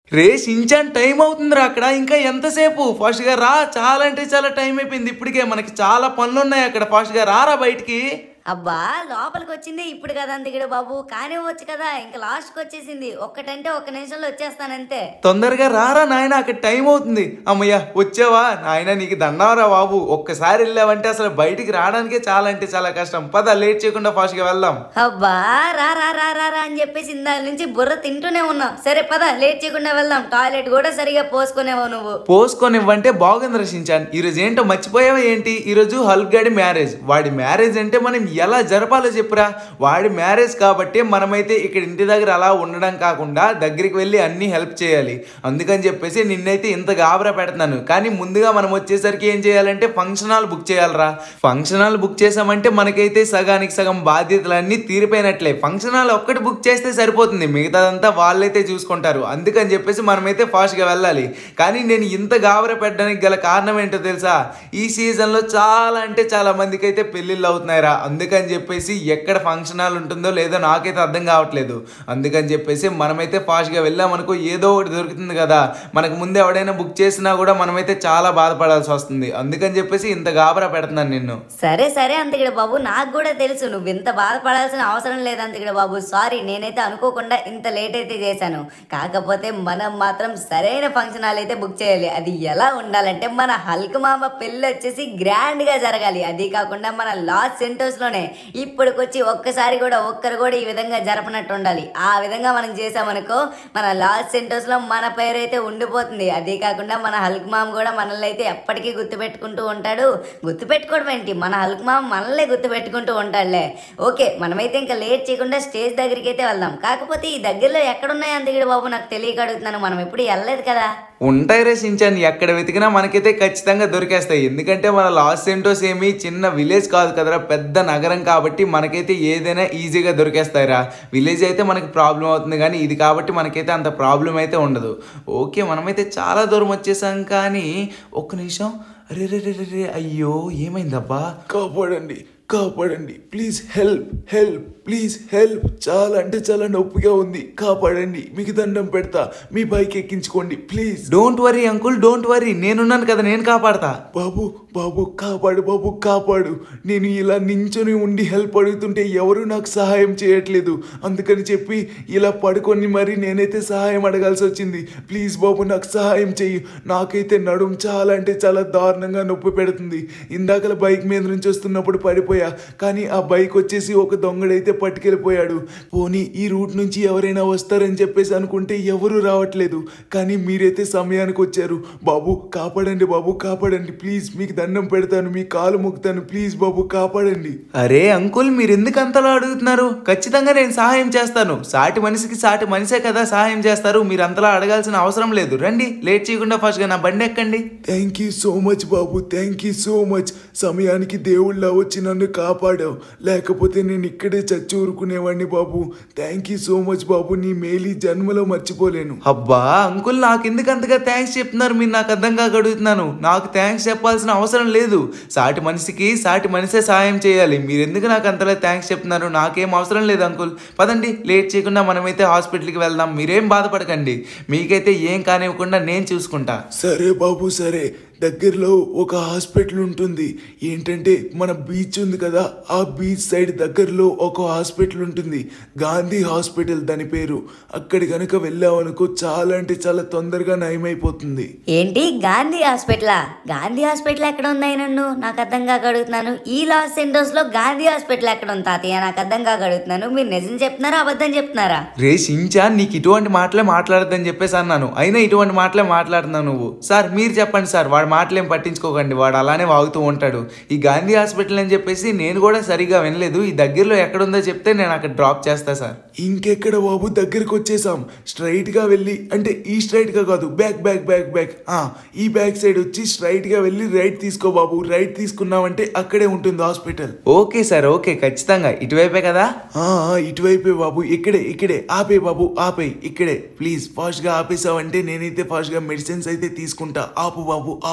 రే Shinchan time అవుతుందిరా అక్కడ ఇంకా ఎంతసేపు ఫాస్ట్ గా రా చాలా అంటే చాలా టైం అయిపోయింది ఇప్పటికే మనకి చాలా పనులు ఉన్నాయి అక్కడ ఫాస్ట్ గా రారా బయటికి అబ్బా లోపలికి వచ్చింది ఇప్పుడు కదా అందిగడు బాబు కానివ్వచ్చు కదా ఇంకా లాస్ట్కి వచ్చేసింది ఒక్కటంటే ఒక్క నిమిషంలో వచ్చేస్తానంతే తొందరగా రారా నాయన అక్కడ టైం అవుతుంది అమ్మయ్య వచ్చావా నాయన నీకు దండవరా బాబు ఒక్కసారి వెళ్ళావంటే అసలు బయటికి రావడానికే చాలా అంటే చాలా కష్టం పద లేట్ చేయకుండా ఫాస్ట్ గా వెళ్దాం అబ్బా రా రా రా రా రా అని చెప్పేసి ఇందాక నుంచి బుర్ర తింటూనే ఉన్నాం సరే పద లేట్ చేయకుండా వెళ్దాం టాయిలెట్ కూడా సరిగా పోసుకునేవో నువ్వు పోసుకొనివ్వంటే బాగుంది రచించాను ఈరోజు ఏంటో మర్చిపోయావా ఏంటి ఈరోజు హల్క్ గాడి మ్యారేజ్ వాడి మ్యారేజ్ అంటే మనం ఎలా జరపాలో చెప్పురా వాడి మ్యారేజ్ కాబట్టి మనమైతే ఇక్కడ ఇంటి దగ్గర అలా ఉండడం కాకుండా దగ్గరికి వెళ్ళి అన్ని హెల్ప్ చేయాలి అందుకని చెప్పేసి నిన్నైతే ఇంత గాబరా పెడుతున్నాను కానీ ముందుగా మనం వచ్చేసరికి ఏం చేయాలంటే ఫంక్షన్ హాల్ బుక్ చేయాలరా ఫంక్షన్ హాల్ బుక్ చేసామంటే మనకైతే సగానికి సగం బాధ్యతలన్నీ తీరిపోయినట్లే ఫంక్షన్ హాల్ ఒక్కటి బుక్ చేస్తే సరిపోతుంది మిగతాదంతా వాళ్ళైతే చూసుకుంటారు అందుకని చెప్పేసి మనమైతే ఫాస్ట్గా వెళ్ళాలి కానీ నేను ఇంత గాబర పెట్టడానికి గల కారణం ఏంటో తెలుసా ఈ సీజన్లో చాలా అంటే చాలా మందికి అయితే పెళ్ళిళ్ళు అవుతున్నాయిరా అందుకని చెప్పేసి ఎక్కడ ఫంక్షన్ హాల్ ఉంటుందో లేదో నాకైతే అర్థం కావట్లేదు అందుకని చెప్పేసి మనమైతే ఫాస్ట్గా వెళ్ళామనుకో ఏదో ఒకటి దొరుకుతుంది కదా మనకు ముందు ఎవడైనా బుక్ చేసినా కూడా మనమైతే చాలా బాధపడాల్సి వస్తుంది అందుకని చెప్పేసి ఇంత గాబరా పెడుతున్నాను నిన్ను సరే సరే అంతగడ బాబు నాకు కూడా తెలుసు నువ్వు ఇంత బాధపడాల్సిన అవసరం లేదు అంతగడ బాబు సారీ నేనైతే అనుకోకుండా ఇంత లేట్ అయితే చేశాను కాకపోతే మనం మాత్రం సరైన ఫంక్షన్ హాల్ అయితే బుక్ చేయాలి అది ఎలా ఉండాలంటే మన హల్క్ మామ పెళ్ళి వచ్చేసి గ్రాండ్ గా జరగాలి అది కాకుండా మన లాస్ సెంటర్స్ లోనే ఇప్పటికొచ్చి ఒక్కసారి కూడా ఒక్కరు కూడా ఈ విధంగా జరపనట్టు ఉండాలి ఆ విధంగా మనం చేసామనుకో మన లాస్ సెంటర్స్ లో మన పేరు అయితే ఉండిపోతుంది అదే కాకుండా మన హల్క్ మామ్ కూడా మనల్ని అయితే ఎప్పటికీ గుర్తుపెట్టుకుంటూ ఉంటాడు గుర్తుపెట్టుకోవడం ఏంటి మన హల్క్ మామ్ మనల్నే గుర్తుపెట్టుకుంటూ ఉంటాడులే ఓకే మనమైతే ఇంకా లేట్ చేయకుండా స్టేజ్ దగ్గరికి అయితే వెళ్దాం కాకపోతే ఈ దగ్గరలో ఎక్కడున్నాయి అందుకడి బాబు నాకు తెలియక అడుగుతున్నాను మనం ఎప్పుడు వెళ్ళలేదు కదా ఉంటాయి రే సించాన్ ఎక్కడ వెతికినా మనకైతే ఖచ్చితంగా దొరికేస్తాయి ఎందుకంటే మన లాస్ సెంటోస్ ఏమి చిన్న విలేజ్ కాదు కదరా పెద్ద నగరం కాబట్టి మనకైతే ఏదైనా ఈజీగా దొరికేస్తాయిరా విలేజ్ అయితే మనకి ప్రాబ్లం అవుతుంది కానీ ఇది కాబట్టి మనకైతే అంత ప్రాబ్లం అయితే ఉండదు ఓకే మనమైతే చాలా దూరం వచ్చేసాం కానీ ఒక్క నిమిషం అరే రే రే రే రే అయ్యో ఏమైందబ్బా కాపాడండి కాపాడండి please help help please help చాలా అంటే చాలా నొప్పిగా ఉంది కాపాడండి మీకు దండం పెడతా మీ బైక్ ఎక్కించుకోండి please don't worry uncle don't worry నేనున్నాను కదా నేను కాపాడతా బాబు బాబు కాపాడు బాబు కాపాడు నేను ఇలా నించొని ఉండి హెల్ప్ అడుగుతుంటే ఎవరు నాకు సహాయం చేయట్లేదు అందుకని చెప్పి ఇలా పడుకొని మరి నేనైతే సహాయం అడగాల్సి వచ్చింది ప్లీజ్ బాబు నాకు సహాయం చెయ్యి నాకైతే నడుం చాలా అంటే చాలా దారుణంగా నొప్పి పెడుతుంది ఇందాకల బైక్ మీద నుంచి వస్తున్నప్పుడు పడిపోయా కానీ ఆ బైక్ వచ్చేసి ఒక దొంగడైతే పట్టుకెళ్ళిపోయాడు పోనీ ఈ రూట్ నుంచి ఎవరైనా వస్తారని చెప్పేసి అనుకుంటే ఎవరు రావట్లేదు కానీ మీరైతే సమయానికి వచ్చారు బాబు కాపాడండి బాబు కాపాడండి ప్లీజ్ మీకు దండం పెడతాను మీ కాలు మొక్కుతాను ప్లీజ్ బాబు కాపాడండి అరే అంకుల్ మీరు ఎందుకు అంతలా అడుగుతున్నారు ఖచ్చితంగా నేను సహాయం చేస్తాను సాటి మనిషికి సాటి మనిషే కదా సహాయం చేస్తారు మీరు అంతలా అడగాల్సిన అవసరం లేదు రండి లేట్ చేయకుండా ఫస్ట్గా నా బండి ఎక్కండి థ్యాంక్ యూ సో మచ్ బాబు థ్యాంక్ యూ సో మచ్ సమయానికి దేవుళ్ళ వచ్చి నన్ను కాపాడావు లేకపోతే నేను ఇక్కడే చచ్చి ఊరుకునేవాడిని బాబు థ్యాంక్ యూ సో మచ్ బాబు నీ మేలు ఈ జన్మలో మర్చిపోలేను అబ్బా అంకుల్ నాకు ఎందుకు అంతగా థ్యాంక్స్ చెప్తున్నారు మీరు నాకు అర్థం కాక అడుగుతున్నాను నాకు థ్యాంక్స్ చెప్పాల్సిన అవసరం లేదు సాటి మనిషికి సాటి మనిషే సహాయం చేయాలి మీరు ఎందుకు నాకు అంతలా థ్యాంక్స్ చెప్తున్నారు నాకేం అవసరం లేదు అంకుల్ పదండి లేట్ చేయకుండా మనమైతే హాస్పిటల్కి వెళ్దాం మీరేం బాధపడకండి మీకైతే ఏం కానివ్వకుండా నేను చూసుకుంటా సరే బాబు సరే దగ్గరలో ఒక హాస్పిటల్ ఉంటుంది ఏంటంటే మన బీచ్ ఉంది కదా ఆ బీచ్ సైడ్ దగ్గరలో ఒక హాస్పిటల్ ఉంటుంది గాంధీ హాస్పిటల్ దాని పేరు అక్కడి కనుక వెళ్ళామనుకో చాలా అంటే చాలా తొందరగా నయమైపోతుంది ఏంటి గాంధీ హాస్పిటలా గాంధీ హాస్పిటల్ ఎక్కడ ఉంది నన్ను నాకు అర్థం కాక అడుగుతున్నాను ఈ లాస్ సెంటర్స్ లో గాంధీ హాస్పిటల్ ఎక్కడ ఉంది తాతయ్య నాకు అర్థం కాక అడుగుతున్నాను మీరు నిజం చెప్తున్నారా అబద్ధం చెప్తున్నారా రే షించా నీకు ఇటువంటి మాటలే మాట్లాడద్దని చెప్పేసి అన్నాను అయినా ఇటువంటి మాటలే మాట్లాడుతున్నావు నువ్వు సార్ మీరు చెప్పండి సార్ వాడి మాటలేం పట్టించుకోకండి వాడు అలానే వాగుతూ ఉంటాడు ఈ గాంధీ హాస్పిటల్ అని చెప్పేసి నేను కూడా సరిగా వినలేదు ఈ దగ్గరలో ఎక్కడుందో చెప్తే నేను అక్కడ డ్రాప్ చేస్తా సార్ ఇంకెక్కడ బాబు దగ్గరికి వచ్చేసాం స్ట్రైట్ గా వెళ్ళి అంటే ఈ స్ట్రైట్ గా కాదు బ్యాక్ బ్యాక్ బ్యాక్ బ్యాక్ ఆ ఈ బ్యాక్ సైడ్ వచ్చి స్ట్రైట్ గా వెళ్ళి రైట్ తీసుకో బాబు రైట్ తీసుకున్నామంటే అక్కడే ఉంటుంది హాస్పిటల్ ఓకే సార్ ఓకే ఖచ్చితంగా ఇటువైపే కదా ఆ, ఆ, ఇటువైపే బాబు ఇక్కడే ఇక్కడే ఆపే బాబు ఆపే ఇక్కడే ప్లీజ్ ఫాస్ట్ గా ఆపేసావంటే నేనైతే ఫాస్ట్ గా మెడిసిన్స్ అయితే తీసుకుంటా ఆపు బాబు ఆపు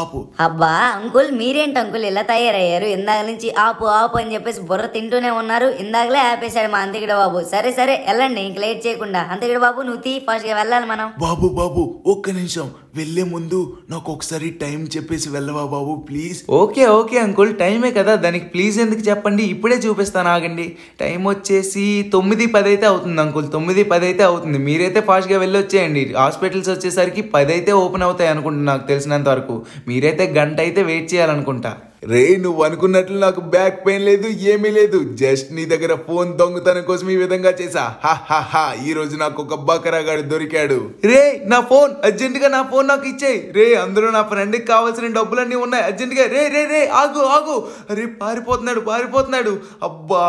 ఆపు అబ్బా అంకుల్ మీరేంటి అంకుల్ ఇలా తయారయ్యారు ఇందాక నుంచి ఆపు ఆపు అని చెప్పేసి బుర్ర తింటూనే ఉన్నారు ఇందాకలే ఆపేశాడు మా అంతకిడ బాబు సరే సరే వెళ్ళండి ఇంక లేట్ చేయకుండా అంతకిడ బాబు నువ్వు తీ ఫాస్ట్గా వెళ్ళాలి మనం బాబు బాబు ఒక్క నిమిషం వెళ్ళే ముందు నాకు ఒకసారి టైం చెప్పేసి వెళ్ళవా బాబు ప్లీజ్ ఓకే ఓకే అంకుల్ టైమే కదా దానికి ప్లీజ్ ఎందుకు చెప్పండి ఇప్పుడే చూపిస్తాను ఆగండి టైం వచ్చేసి తొమ్మిది పది అయితే అవుతుంది అంకుల్ తొమ్మిది పది అయితే అవుతుంది మీరైతే ఫాస్ట్గా వెళ్ళి వచ్చేయండి హాస్పిటల్స్ వచ్చేసరికి పది అయితే ఓపెన్ అవుతాయి అనుకుంటున్నా నాకు తెలిసినంత వరకు మీరైతే గంట అయితే వెయిట్ చేయాలనుకుంటా రే నువ్వు అనుకున్నట్లు నాకు బ్యాక్ పెయిన్ లేదు ఏమీ లేదు జస్ట్ నీ దగ్గర ఫోన్ దొంగతనం కోసం ఈ విధంగా చేసా హా హా హా ఈ రోజు నాకు ఒక బకరాగాడు దొరికాడు రే నా ఫోన్ అర్జెంటుగా నా ఫోన్ నాకు ఇచ్చేయి రే అందులో నా ఫ్రెండ్కి కావాల్సిన డబ్బులన్నీ ఉన్నాయి అర్జెంటుగా రే రే రే ఆగు ఆగు అరే పారిపోతున్నాడు పారిపోతున్నాడు అబ్బా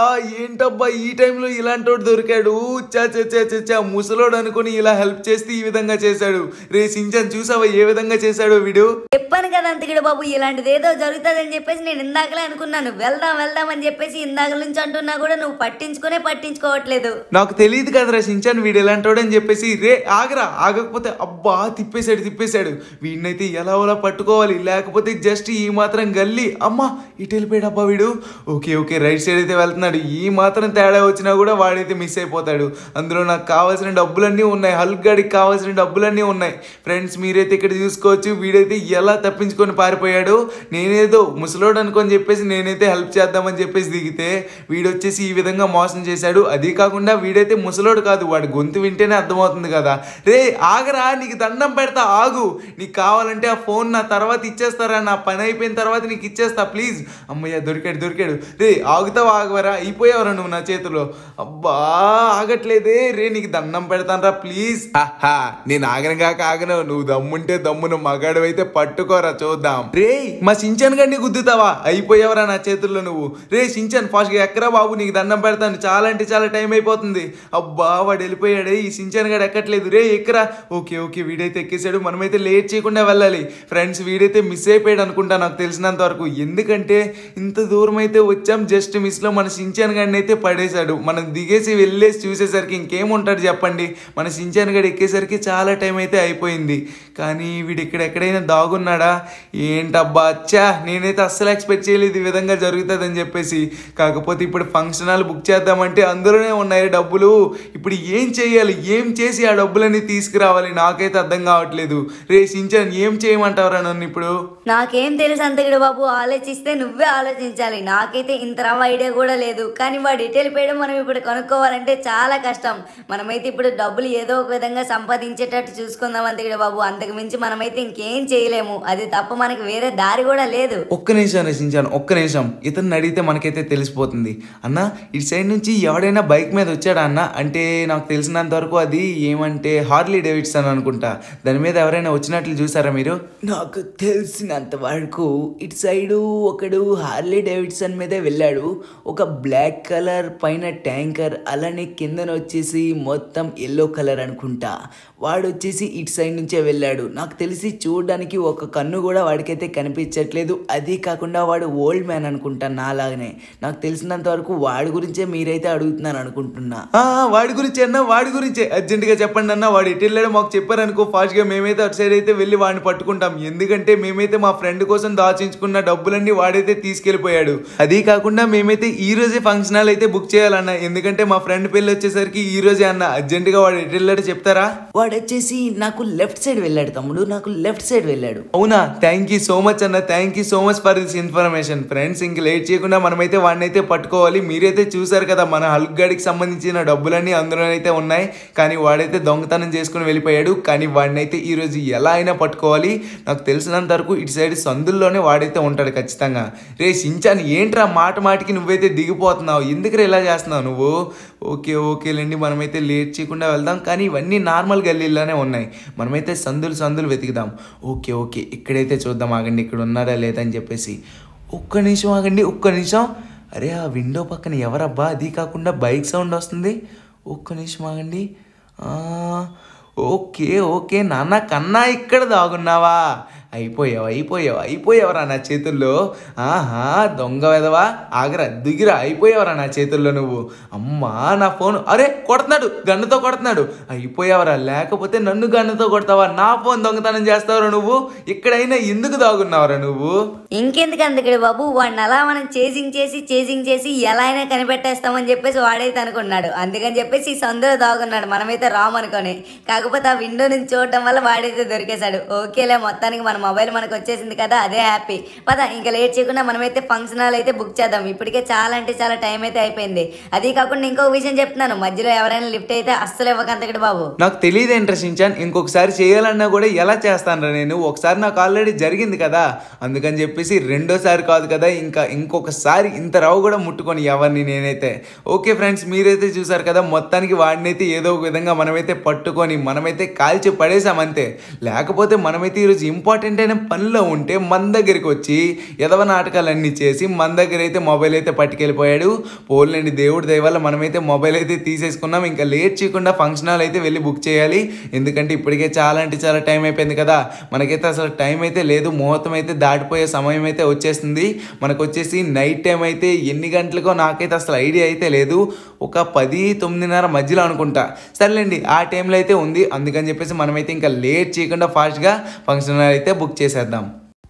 ఏంటబ్బా ఈ టైంలో ఇలాంటి వాడు దొరికాడు చా చా చా చా చా ముసలోడు అనుకుని ఇలా హెల్ప్ చేస్తే ఈ విధంగా చేశాడు రే సించాన్ చూసావా ఏ విధంగా చేశాడో వీడు చెప్పాను కదా అంతకిడ బాబు ఇలాంటిది ఏదో జరుగుతుందని చెప్పేసి నేను ఇందాకలే అనుకున్నాను వెళ్దాం వెళ్దాం అని చెప్పేసి ఇందాక నుంచి అంటున్నా కూడా నువ్వు పట్టించుకునే పట్టించుకోవట్లేదు నాకు తెలియదు కదరా సించాన్ వీడు ఎలాంటోడు అని చెప్పేసి రే ఆగరా ఆగకపోతే అబ్బా తిప్పేశాడు తిప్పేశాడు వీడినైతే ఎలా ఎలా పట్టుకోవాలి లేకపోతే జస్ట్ ఈ మాత్రం గల్లి అమ్మా ఇటు వెళ్ళిపోయాడు అబ్బా వీడు ఓకే ఓకే రైట్ సైడ్ అయితే వెళ్తున్నాడు ఈ మాత్రం తేడా వచ్చినా కూడా వాడైతే మిస్ అయిపోతాడు అందులో నాకు కావాల్సిన డబ్బులన్నీ ఉన్నాయి హల్క్ గాడికి కావాల్సిన డబ్బులన్నీ ఉన్నాయి ఫ్రెండ్స్ మీరైతే ఇక్కడ చూసుకోవచ్చు వీడైతే ఎలా తప్పించుకొని పారిపోయాడు నేనేదో ముసలోడు అనుకొని చెప్పేసి నేనైతే హెల్ప్ చేద్దామని చెప్పేసి దిగితే వీడు వచ్చేసి ఈ విధంగా మోసం చేశాడు అది కాకుండా వీడైతే ముసలోడు కాదు వాడి గొంతు వింటేనే అర్థమవుతుంది కదా రే ఆగరా నీకు దండం పెడతా ఆగు నీకు కావాలంటే ఆ ఫోన్ నా తర్వాత ఇచ్చేస్తారా నా పని అయిపోయిన తర్వాత నీకు ఇచ్చేస్తా ప్లీజ్ అమ్మయ్య దొరికాడు దొరికాడు రే ఆగుతావా ఆగవరా అయిపోయావరా నువ్వు నా చేతిలో అబ్బా ఆగట్లేదే రే నీకు దండం పెడతానరా ప్లీజ్ హా నేను ఆగనగాక ఆగను నువ్వు దమ్ముంటే దమ్మును మగాడు అయితే పట్టుకోరా చూద్దాం రే మా సించన్ గడిని గుద్దుతావా అయిపోయావరా నా చేతుల్లో నువ్వు రే సించన్ ఫాస్ట్గా ఎక్కరా బాబు నీకు దండం పెడతాను చాలా అంటే చాలా టైం అయిపోతుంది అబ్బా వాడు వెళ్ళిపోయాడే ఈ సించన్ గడు ఎక్కట్లేదు రే ఎక్కరా ఓకే ఓకే వీడైతే ఎక్కేసాడు మనమైతే లేట్ చేయకుండా వెళ్ళాలి ఫ్రెండ్స్ వీడైతే మిస్ అయిపోయాడు అనుకుంటా నాకు తెలిసినంత వరకు ఎందుకంటే ఇంత దూరం అయితే వచ్చాం జస్ట్ మిస్లో మన సించాన్ గడిని అయితే పడేశాడు మనం దిగేసి వెళ్ళేసి చూసేసరికి ఇంకేముంటాడు చెప్పండి మన సించాన్ గడి ఎక్కేసరికి చాలా టైం అయితే అయిపోయింది కానీ వీడు ఇక్కడ ఎక్కడైనా దాగున్నాడా ఏంటబ్బా అచ్చా నేనైతే అస్సలు ఎక్స్పెక్ట్ చేయలేదు ఈ విధంగా జరుగుతుందని చెప్పేసి కాకపోతే ఇప్పుడు ఫంక్షన్ హాల్ బుక్ చేద్దామంటే అందులోనే ఉన్నాయి డబ్బులు ఇప్పుడు ఏం చేయాలి ఏం చేసి ఆ డబ్బులన్నీ తీసుకురావాలి నాకైతే అర్థం కావట్లేదు రే సించాన్ ఏం చేయమంటావురా నన్ను ఇప్పుడు నాకేం తెలుసు అంతకిడ బాబు ఆలోచిస్తే నువ్వే ఆలోచించాలి నాకైతే ఇంత రవ్వ ఐడియా కూడా లేదు కానీ వాడు ఎటు వెళ్ళిపోయడం మనం ఇప్పుడు కనుక్కోవాలంటే చాలా కష్టం మనమైతే ఇప్పుడు డబ్బులు ఏదో ఒక విధంగా సంపాదించేటట్టు చూసుకుందాం అంతకిడ బాబు అంతకు మించి మనమైతే ఇంకేం చేయలేము అది తప్ప మనకి వేరే దారి కూడా లేదు ఒక్క నిమిషం రచించాను ఒక్క నిమిషం ఇతన్ని అడిగితే మనకైతే తెలిసిపోతుంది అన్న ఇటు సైడ్ నుంచి ఎవడైనా బైక్ మీద వచ్చాడా అన్న అంటే నాకు తెలిసినంత వరకు అది ఏమంటే హార్లీ డేవిడ్సన్ అనుకుంటా దాని మీద ఎవరైనా వచ్చినట్లు చూసారా మీరు నాకు తెలిసినంత వరకు ఇటు సైడు ఒకడు హార్లీ డేవిడ్సన్ మీదే వెళ్ళాడు ఒక బ్లాక్ కలర్ పైన ట్యాంకర్ అలానే కిందన వచ్చేసి మొత్తం ఎల్లో కలర్ అనుకుంటా వాడు వచ్చేసి ఇటు సైడ్ నుంచే వెళ్ళాడు నాకు తెలిసి చూడడానికి ఒక కన్ను కూడా వాడికైతే కనిపించట్లేదు అది కాకుండా వాడు ఓల్డ్ మ్యాన్ అనుకుంటా నాలాగనే నాకు తెలిసినంత వరకు వాడి గురించే మీరైతే అడుగుతున్నాను అనుకుంటున్నా ఆ, వాడి గురించి అన్న వాడి గురించే అర్జెంటుగా చెప్పండి అన్న వాడు ఎటు వెళ్ళాడో మాకు చెప్పారనుకో ఫాస్ట్గా మేమైతే అటు సైడ్ అయితే వెళ్ళి వాడిని పట్టుకుంటాం ఎందుకంటే మేమైతే మా ఫ్రెండ్ కోసం దాచించుకున్న డబ్బులన్నీ వాడైతే తీసుకెళ్ళిపోయాడు అది కాకుండా మేమైతే ఈ రోజే ఫంక్షన్ హాల్ అయితే బుక్ చేయాలన్న ఎందుకంటే మా ఫ్రెండ్ పెళ్ళి వచ్చేసరికి ఈ రోజే అన్న అర్జెంటుగా వాడు ఎటు వెళ్ళాడో చెప్తారా వాడు వచ్చేసి నాకు లెఫ్ట్ సైడ్ వెళ్ళాడు తమ్ముడు నాకు లెఫ్ట్ సైడ్ వెళ్ళాడు అవునా థ్యాంక్ యూ సో మచ్ అన్న thank you so much for this information friends ఇంక లేట్ చేయకుండా మనమైతే వాడిని అయితే పట్టుకోవాలి మీరైతే చూసారు కదా మన హల్క్ గాడికి సంబంధించిన డబ్బులన్నీ అందులోనైతే ఉన్నాయి కానీ వాడైతే దొంగతనం చేసుకుని వెళ్ళిపోయాడు కానీ వాడిని అయితే ఈరోజు ఎలా అయినా పట్టుకోవాలి నాకు తెలిసినంత వరకు ఇటు సైడ్ సందుల్లోనే వాడైతే ఉంటాడు ఖచ్చితంగా రే సించాన్ ఏంట్రా మాట మాటికి నువ్వైతే దిగిపోతున్నావు ఎందుకు ఇలా చేస్తున్నావు నువ్వు ఓకే ఓకేలేండి మనమైతే లేట్ చేయకుండా వెళ్దాం కానీ ఇవన్నీ నార్మల్ గల్లీలోనే ఉన్నాయి మనమైతే సందులు సందులు వెతుకుదాం ఓకే ఓకే ఇక్కడైతే చూద్దాం ఆగండి ఇక్కడ ఉన్నారా లేదా అని చెప్పేసి ఒక్క నిమిషం ఆగండి ఒక్క నిమిషం అరే ఆ విండో పక్కన ఎవరబ్బా అది కాకుండా బైక్ సౌండ్ వస్తుంది ఒక్క నిమిషం ఆగండి ఆ, ఓకే ఓకే నాన్న కన్నా ఇక్కడ దాగున్నావా అయిపోయావు అయిపోయావు అయిపోయావరా నా చేతుల్లో ఆహా దొంగ వెదవా ఆగరా దిగిరా అయిపోయావరా నా చేతుల్లో నువ్వు అమ్మా నా ఫోన్ అరే కొడుతున్నాడు గన్నుతో కొడుతున్నాడు అయిపోయావరా లేకపోతే నన్ను గన్నుతో కొడతావా నా ఫోన్ దొంగతనం చేస్తావరా నువ్వు ఇక్కడైనా ఎందుకు దాగున్నావురా నువ్వు ఇంకెందుకు అందుకడి బాబు వాడిని అలా మనం చేసింగ్ చేసి చేసింగ్ చేసి ఎలా అయినా కనిపెట్టేస్తామని చెప్పేసి వాడైతే అనుకున్నాడు అందుకని చెప్పేసి ఈ సందులో దాగున్నాడు మనమైతే రామనుకొని కాకపోతే ఆ విండో నుంచి చూడటం వల్ల వాడైతే దొరికేశాడు ఓకేలే మొత్తానికి మన మొబైల్ మనకు వచ్చేసింది కదా అదే హ్యాపీ పద ఇంకా లేట్ చేయకుండా మనమైతే ఫంక్షన్ హాల్ అయితే బుక్ చేద్దాం ఇప్పటికే చాలా అంటే చాలా టైం అయితే అయిపోయింది అది కాకుండా ఇంకొక విషయం చెప్తున్నాను మధ్యలో ఎవరైనా లిఫ్ట్ అయితే అస్సలు ఇవ్వకంతకడి బాబు నాకు తెలియదు ఇంట్రెస్టించాన్ ఇంకొకసారి చేయాలన్నా కూడా ఎలా చేస్తాను నేను ఒకసారి నాకు ఆల్రెడీ జరిగింది కదా అందుకని చెప్పేసి రెండోసారి కాదు కదా ఇంకా ఇంకొకసారి ఇంత రవ్వ కూడా ముట్టుకొని ఎవరిని నేనైతే ఓకే ఫ్రెండ్స్ మీరైతే చూసారు కదా మొత్తానికి వాడినైతే ఏదో ఒక విధంగా మనమైతే పట్టుకొని మనమైతే కాల్చి పడేసాం అంతే లేకపోతే మనమైతే ఈరోజు ఇంపార్టెంట్ అయిన పనిలో ఉంటే మన దగ్గరికి వచ్చి ఎదవ నాటకాలన్నీ చేసి మన దగ్గర అయితే మొబైల్ అయితే పట్టుకెళ్ళిపోయాడు పోలండి దేవుడి దయ వల్ల మనమైతే మొబైల్ అయితే తీసేసుకున్నాం ఇంకా లేట్ చేయకుండా ఫంక్షన్ హాల్ అయితే వెళ్ళి బుక్ చేయాలి ఎందుకంటే ఇప్పటికే చాలా అంటే చాలా టైం అయిపోయింది కదా మనకైతే అసలు టైం అయితే లేదు ముహూర్తం అయితే దాటిపోయే సమయం అయితే వచ్చేస్తుంది మనకు వచ్చేసి నైట్ టైం అయితే ఎన్ని గంటలకో నాకైతే అసలు ఐడియా అయితే లేదు ఒక పది తొమ్మిదిన్నర మధ్యలో అనుకుంటా సర్లేండి ఆ టైంలో అయితే ఉంది అందుకని చెప్పేసి మనమైతే ఇంకా లేట్ చేయకుండా ఫాస్ట్గా ఫంక్షన్ హాల్ అయితే బుక్ చేసేద్దాం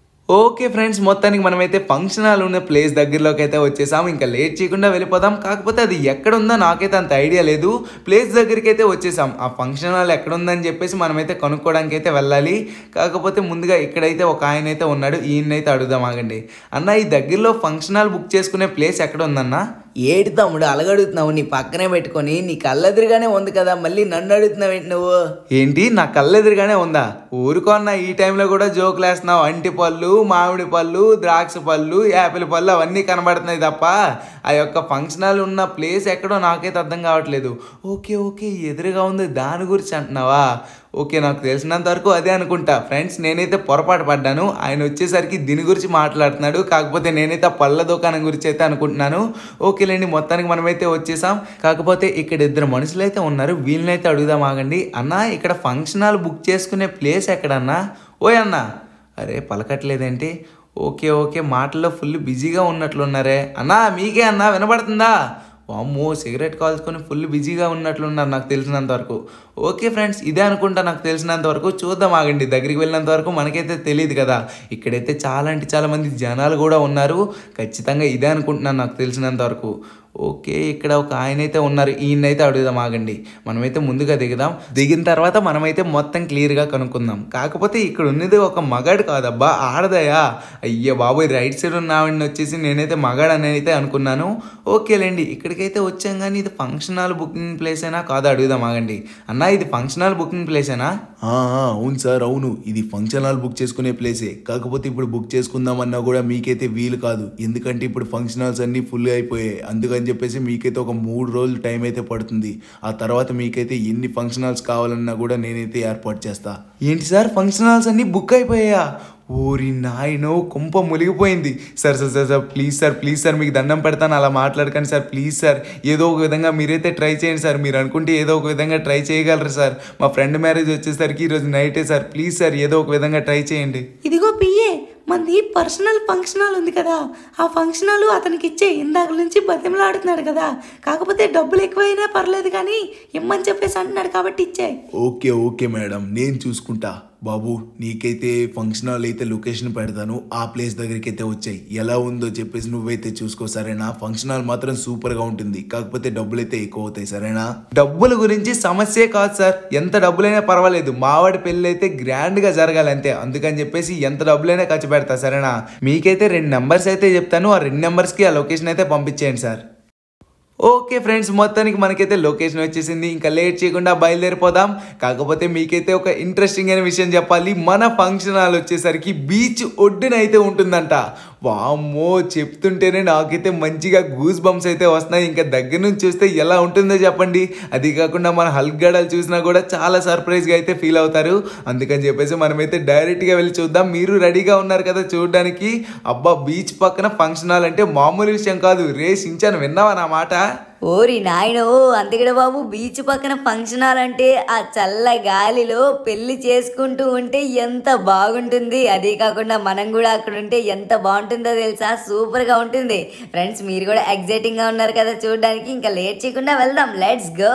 ఓకే ఫ్రెండ్స్ మొత్తానికి మనమైతే ఫంక్షన్ హాల్ ఉన్న ప్లేస్ దగ్గరలోకి అయితే వచ్చేసాం ఇంకా లేట్ చేయకుండా వెళ్ళిపోదాం కాకపోతే అది ఎక్కడ ఉందో నాకైతే అంత ఐడియా లేదు ప్లేస్ దగ్గరికి అయితే వచ్చేసాం ఆ ఫంక్షన్ హాల్ ఎక్కడ ఉందని చెప్పేసి మనమైతే కనుక్కోవడానికి అయితే వెళ్ళాలి కాకపోతే ముందుగా ఇక్కడైతే ఒక ఆయన అయితే ఉన్నాడు ఈయనైతే అడుగుదాం ఆగండి అన్న ఈ దగ్గరలో ఫంక్షన్ హాల్ బుక్ చేసుకునే ప్లేస్ ఎక్కడ ఉందన్నా ఏటి తమ్ముడు అలగడుగుతున్నావు నీ పక్కనే పెట్టుకొని నీ కళ్ళెదురుగానే ఉంది కదా మళ్ళీ నన్ను అడుగుతున్నావు ఏంటి నువ్వు ఏంటి నా కళ్ళెదురుగానే ఉందా ఊరుకో అన్న ఈ టైంలో కూడా జోకులు వేస్తున్నావు అంటి పళ్ళు మామిడి పళ్ళు ద్రాక్ష పళ్ళు యాపిల్ పళ్ళు అవన్నీ కనబడుతున్నాయి తప్ప ఆ యొక్క ఫంక్షన్ హాల్ ఉన్న ప్లేస్ ఎక్కడో నాకైతే అర్థం కావట్లేదు ఓకే ఓకే ఎదురుగా ఉంది దాని గురించి అంటున్నావా ఓకే నాకు తెలిసినంత వరకు అదే అనుకుంటా ఫ్రెండ్స్ నేనైతే పొరపాటు పడ్డాను ఆయన వచ్చేసరికి దీని గురించి మాట్లాడుతున్నాడు కాకపోతే నేనైతే ఆ పళ్ళ దుకాణం గురించి అయితే అనుకుంటున్నాను ఓకేలేండి మొత్తానికి మనమైతే వచ్చేసాం కాకపోతే ఇక్కడ ఇద్దరు మనుషులు అయితే ఉన్నారు వీళ్ళనైతే అడుగుదాం ఆగండి అన్న ఇక్కడ ఫంక్షన్ హాల్ బుక్ చేసుకునే ప్లేస్ ఎక్కడన్నా ఓయ్ అన్న అరే పలకట్లేదేంటి ఓకే ఓకే మాటల్లో ఫుల్ బిజీగా ఉన్నట్లున్నారే అన్నా మీకే అన్నా వినపడుతుందా వామ్మో సిగరెట్ కాల్చుకొని ఫుల్ బిజీగా ఉన్నట్లున్నారు నాకు తెలిసినంత వరకు ఓకే ఫ్రెండ్స్ ఇదే అనుకుంటా నాకు తెలిసినంత వరకు చూద్దాం ఆగండి దగ్గరికి వెళ్ళినంత వరకు మనకైతే తెలియదు కదా ఇక్కడైతే చాలా అంటే చాలా మంది జనాలు కూడా ఉన్నారు ఖచ్చితంగా ఇదే అనుకుంటున్నాను నాకు తెలిసినంత వరకు ఓకే ఇక్కడ ఒక ఆయన అయితే ఉన్నారు ఈయనైతే అడుగుదాం ఆగండి మనమైతే ముందుగా దిగుదాం దిగిన తర్వాత మనమైతే మొత్తం క్లియర్గా కనుక్కుందాం కాకపోతే ఇక్కడ ఉన్నది ఒక మగాడు కాదబ్బా ఆడదయా అయ్యో బాబోయ్ రైట్ సైడ్ ఉన్న ఆవిడని వచ్చేసి నేనైతే మగాడు అని అయితే అనుకున్నాను ఓకేలేండి ఇక్కడికైతే వచ్చాం కానీ ఇది ఫంక్షన్ హాల్ బుకింగ్ ప్లేసేనా కాదా అడుగుదాం ఆగండి అన్న ఇది ఫంక్షన్ హాల్ బుకింగ్ ప్లేసేనా ఆ, ఆ, అవును సార్ అవును ఇది ఫంక్షన్ హాల్ బుక్ చేసుకునే ప్లేసే కాకపోతే ఇప్పుడు బుక్ చేసుకుందామన్నా కూడా మీకైతే వీలు కాదు ఎందుకంటే ఇప్పుడు ఫంక్షన్ హాల్స్ అన్నీ ఫుల్ అయిపోయాయి అందుకని చెప్పేసి మీకైతే ఒక మూడు రోజులు టైం అయితే పడుతుంది ఆ తర్వాత మీకైతే ఎన్ని ఫంక్షన్ హాల్స్ కావాలన్నా కూడా నేనైతే ఏర్పాటు చేస్తా ఏంటి సార్ ఫంక్షన్ హాల్స్ అన్నీ బుక్ అయిపోయా ఓరి నాయనో కుంప మునిగిపోయింది sir sir sir sir please sir please sir మీకు దండం పెడతాను అలా మాట్లాడకండి సార్ ప్లీజ్ సార్ ఏదో ఒక విధంగా మీరైతే ట్రై చేయండి సార్ మీరు అనుకుంటే ఏదో ఒక విధంగా ట్రై చేయగలరు సార్ మా ఫ్రెండ్ మ్యారేజ్ వచ్చేసరికి ఈరోజు నైటే సార్ ప్లీజ్ సార్ ఏదో ఒక విధంగా ట్రై చేయండి ఇదిగో పిఏ మనది పర్సనల్ ఫంక్షన్ హాల్ ఉంది కదా ఆ ఫంక్షన్ హాల్ అతనికి ఇచ్చే ఇందాక నుంచి బతిమలాడుతున్నాడు కదా కాకపోతే డబ్బులు ఎక్కువైనా పర్లేదు కానీ ఇమ్మని చెప్పేసి అంటున్నాడు కాబట్టి ఇచ్చే ఓకే ఓకే మేడం నేను చూసుకుంటా బాబు నీకైతే ఫంక్షన్ హాల్ అయితే లొకేషన్ పెడతాను ఆ ప్లేస్ దగ్గరికి అయితే వచ్చాయి ఎలా ఉందో చెప్పేసి నువ్వైతే చూసుకో సరేనా ఫంక్షన్ హాల్ మాత్రం సూపర్గా ఉంటుంది కాకపోతే డబ్బులు అయితే ఎక్కువ అవుతాయి సరేనా డబ్బుల గురించి సమస్యే కాదు సార్ ఎంత డబ్బులైనా పర్వాలేదు మావాడి పెళ్ళి అయితే గ్రాండ్గా జరగాలి అంతే అందుకని చెప్పేసి ఎంత డబ్బులైనా ఖర్చు పెడతా సరేనా మీకైతే రెండు నెంబర్స్ అయితే చెప్తాను ఆ రెండు నెంబర్స్కి ఆ లొకేషన్ అయితే పంపించేయండి సార్ ఓకే ఫ్రెండ్స్ మొత్తానికి మనకైతే లొకేషన్ వచ్చేసింది ఇంకా లేట్ చేయకుండా బయలుదేరిపోదాం కాకపోతే మీకైతే ఒక ఇంట్రెస్టింగ్ అయిన విషయం చెప్పాలి మన ఫంక్షన్ హాల్ వచ్చేసరికి బీచ్ ఒడ్డున అయితే ఉంటుందంట వామ్మో చెప్తుంటేనే నాకైతే మంచిగా గూస్ బంప్స్ అయితే వస్తున్నాయి ఇంకా దగ్గర నుంచి చూస్తే ఎలా ఉంటుందో చెప్పండి అది కాకుండా మన హల్క్ గడాలు చూసినా కూడా చాలా సర్ప్రైజ్గా అయితే ఫీల్ అవుతారు అందుకని చెప్పేసి మనమైతే డైరెక్ట్గా వెళ్ళి చూద్దాం మీరు రెడీగా ఉన్నారు కదా చూడడానికి అబ్బా బీచ్ పక్కన ఫంక్షన్ హాల్ అంటే మామూలు విషయం కాదు రే సించాను విన్నావా నా మాట ఓరి నాయనో అందుకడ బాబు బీచ్ పక్కన ఫంక్షన్ హాల్ అంటే ఆ చల్ల గాలిలో పెళ్లి చేసుకుంటూ ఉంటే ఎంత బాగుంటుంది అదే కాకుండా మనం కూడా అక్కడ ఉంటే ఎంత బాగుంటుందో తెలుసా సూపర్ గా ఉంటుంది ఫ్రెండ్స్ మీరు కూడా ఎగ్జైటింగ్ గా ఉన్నారు కదా చూడడానికి ఇంకా లేట్ చేయకుండా వెళ్దాం లెట్స్ గో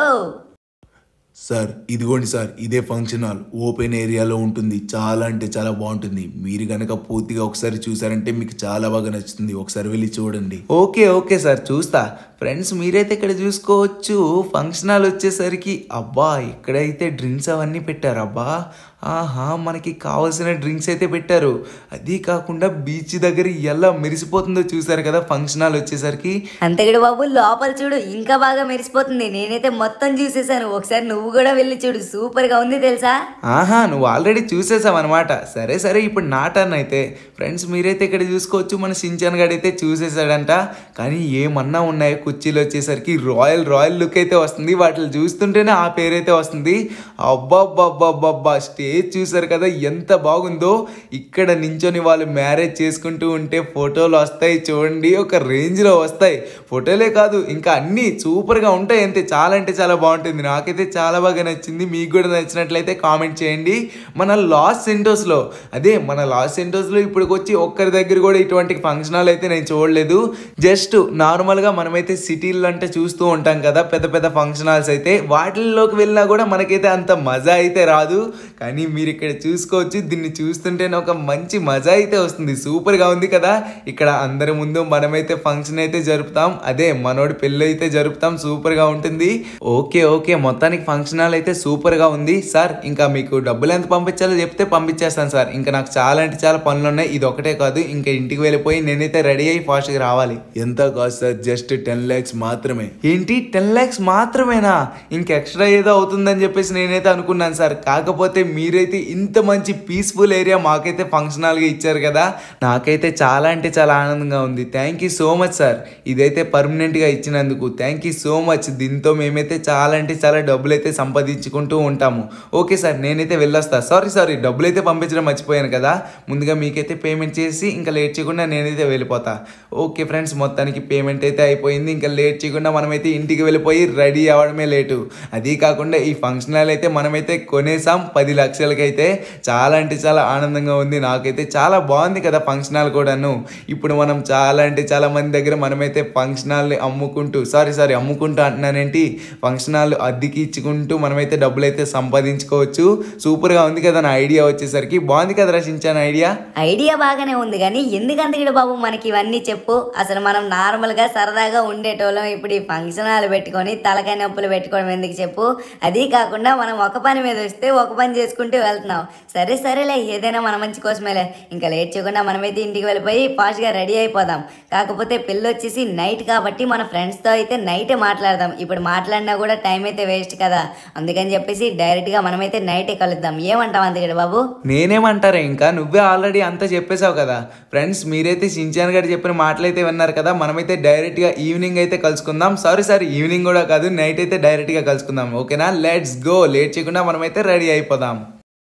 సార్ ఇదిగోండి సార్ ఇదే ఫంక్షన్ హాల్ ఓపెన్ ఏరియాలో ఉంటుంది చాలా అంటే చాలా బాగుంటుంది మీరు కనుక పూర్తిగా ఒకసారి చూసారంటే మీకు చాలా బాగా నచ్చుతుంది ఒకసారి వెళ్ళి చూడండి ఓకే ఓకే సార్ చూస్తా ఫ్రెండ్స్ మీరైతే ఇక్కడ చూసుకోవచ్చు ఫంక్షన్ హాల్ వచ్చేసరికి అబ్బా ఇక్కడైతే డ్రింక్స్ అవన్నీ పెట్టారు అబ్బా ఆహా మనకి కావాల్సిన డ్రింక్స్ అయితే పెట్టారు అది కాకుండా బీచ్ దగ్గర ఎలా మెరిసిపోతుందో చూసారు కదా ఫంక్షన్ హాల్ వచ్చేసరికి అంతగడ బాబు లోపల చూడు ఇంకా బాగా మెరిసిపోతుంది నేనైతే మొత్తం చూసేసాను ఒకసారి నువ్వు కూడా వెళ్ళి చూడు సూపర్ గా ఉంది తెలుసా ఆహా నువ్వు ఆల్రెడీ చూసేసావు అనమాట సరే సరే ఇప్పుడు నా టర్న్ అయితే ఫ్రెండ్స్ మీరైతే ఇక్కడ చూసుకోవచ్చు మన సించాన్ గడ్ అయితే చూసేసాడంట కానీ ఏమన్నా ఉన్నాయి కుర్చీలు వచ్చేసరికి రాయల్ రాయల్ లుక్ అయితే వస్తుంది వాటిని చూస్తుంటేనే ఆ పేరు అయితే వస్తుంది అబ్బాబ్బాబ్బాబ్బా స్టేజ్ చూసారు కదా ఎంత బాగుందో ఇక్కడ నించొని వాళ్ళు మ్యారేజ్ చేసుకుంటూ ఉంటే ఫోటోలు వస్తాయి చూడండి ఒక రేంజ్లో వస్తాయి ఫోటోలే కాదు ఇంకా అన్నీ సూపర్గా ఉంటాయి అంతే చాలా అంటే చాలా బాగుంటుంది నాకైతే చాలా బాగా నచ్చింది మీకు కూడా నచ్చినట్లయితే కామెంట్ చేయండి మన లాస్ సెంటోస్లో అదే మన లాస్ సెంటోస్లో ఇప్పటికి వచ్చి ఒక్కరి దగ్గర కూడా ఇటువంటి ఫంక్షన్ హాల్ అయితే నేను చూడలేదు జస్ట్ నార్మల్గా మనమైతే సిటీల్లో అంటే చూస్తూ ఉంటాం కదా పెద్ద పెద్ద ఫంక్షన్ హాల్స్ అయితే వాటిల్లోకి వెళ్ళినా కూడా మనకైతే అంత మజా అయితే రాదు కానీ మీరు ఇక్కడ చూసుకోవచ్చు దీన్ని చూస్తుంటేనే ఒక మంచి మజా అయితే వస్తుంది సూపర్గా ఉంది కదా ఇక్కడ అందరి ముందు మనమైతే ఫంక్షన్ అయితే జరుపుతాం అదే మనోడి పెళ్ళి అయితే జరుపుతాం సూపర్గా ఉంటుంది ఓకే ఓకే మొత్తానికి ఫంక్షన్ హాల్ అయితే సూపర్గా ఉంది సార్ ఇంకా మీకు డబ్బులు ఎంత పంపించాలో చెప్తే పంపించేస్తాను సార్ ఇంకా నాకు చాలా అంటే చాలా పనులు ఉన్నాయి ఇది ఒకటే కాదు ఇంకా ఇంటికి వెళ్ళిపోయి నేనైతే రెడీ అయ్యి ఫాస్ట్గా రావాలి ఎంత కాదు సార్ జస్ట్ టెన్ ల్యాక్స్ మాత్రమే ఏంటి టెన్ ల్యాక్స్ మాత్రమేనా ఇంక ఎక్స్ట్రా ఏదో అవుతుందని చెప్పేసి నేనైతే అనుకున్నాను సార్ కాకపోతే మీరైతే ఇంత మంచి పీస్ఫుల్ ఏరియా మాకైతే ఫంక్షన్ హాల్గా ఇచ్చారు కదా నాకైతే చాలా అంటే చాలా ఆనందంగా ఉంది thank you so much sir ఇదైతే పర్మనెంట్గా ఇచ్చినందుకు థ్యాంక్ యూ సో మచ్ దీంతో మేమైతే చాలా అంటే చాలా డబ్బులు అయితే సంపాదించుకుంటూ ఉంటాము ఓకే సార్ నేనైతే వెళ్ళొస్తా సారీ సారీ డబ్బులు అయితే పంపించడం మర్చిపోయాను కదా ముందుగా మీకైతే పేమెంట్ చేసి ఇంకా లేట్ చేయకుండా నేనైతే వెళ్ళిపోతా ఓకే ఫ్రెండ్స్ మొత్తానికి పేమెంట్ అయితే అయిపోయింది ఇంకా లేట్ చేయకుండా మనమైతే ఇంటికి వెళ్ళిపోయి రెడీ అవ్వడమే లేటు అది కాకుండా ఈ ఫంక్షన్ హాల్ అయితే మనమైతే కొనేసాం పది లక్షలకైతే చాలా అంటే చాలా ఆనందంగా ఉంది నాకైతే చాలా బాగుంది కదా ఫంక్షన్ హాల్ కూడాను ఇప్పుడు మనం చాలా అంటే చాలా మంది దగ్గర మనమైతే ఫంక్షన్ హాల్ని అమ్ముకుంటూ సారీ సారీ అమ్ముకుంటూ అంటున్నానేంటి ఫంక్షన్ హాల్ అద్దెకి ఇచ్చుకుంటూ మనమైతే డబ్బులు అయితే సంపాదించుకోవచ్చు సూపర్గా ఉంది కదా నా ఐడియా వచ్చేసరికి బాగుంది కదా రచించాను ఐడియా ఐడియా బాగానే ఉంది కానీ ఎందుకంత ఇక్కడ బాబు మనకి ఇవన్నీ చెప్పు అసలు మనం నార్మల్గా సరదాగా ఉండేటోళ్ళం ఇప్పుడు ఈ ఫంక్షన్ హాల్ పెట్టుకొని తలకాయ నొప్పులు పెట్టుకోవడం ఎందుకు చెప్పు అది కాకుండా మనం ఒక పని మీద వస్తే ఒక పని చేసుకుంటూ వెళ్తున్నాం సరే సరేలే ఏదైనా మన మంచి కోసమేలే ఇంకా లేట్ చేయకుండా మనమైతే ఇంటికి వెళ్ళిపోయి ఫాస్ట్గా రెడీ అయిపోదాం కాకపోతే పెళ్ళి వచ్చేసి నైట్ కాబట్టి మన ఫ్రెండ్స్తో అయితే నైటే మాట్లాడదాం ఇప్పుడు మాట్లాడినా కూడా టైం అయితే వేస్ట్ కదా అందుకని చెప్పేసి డైరెక్ట్గా మనమైతే నైటే కలుద్దాం ఏమంటాం అందుకడ బాబు నేనేమంటారా ఇంకా నువ్వే ఆల్రెడీ అంతా చెప్పేశావు కదా ఫ్రెండ్స్ మీరైతే సించాన్ గారు చెప్పిన మాటలైతే విన్నారు కదా మనమైతే డైరెక్ట్గా ఈవినింగ్ అయితే కలుసుకుందాం సారీ సారీ ఈవినింగ్ కూడా కాదు నైట్ అయితే డైరెక్ట్గా కలుసుకుందాం ఓకేనా లెట్స్ గో లేట్ చేయకుండా మనమైతే రెడీ అయిపోదాం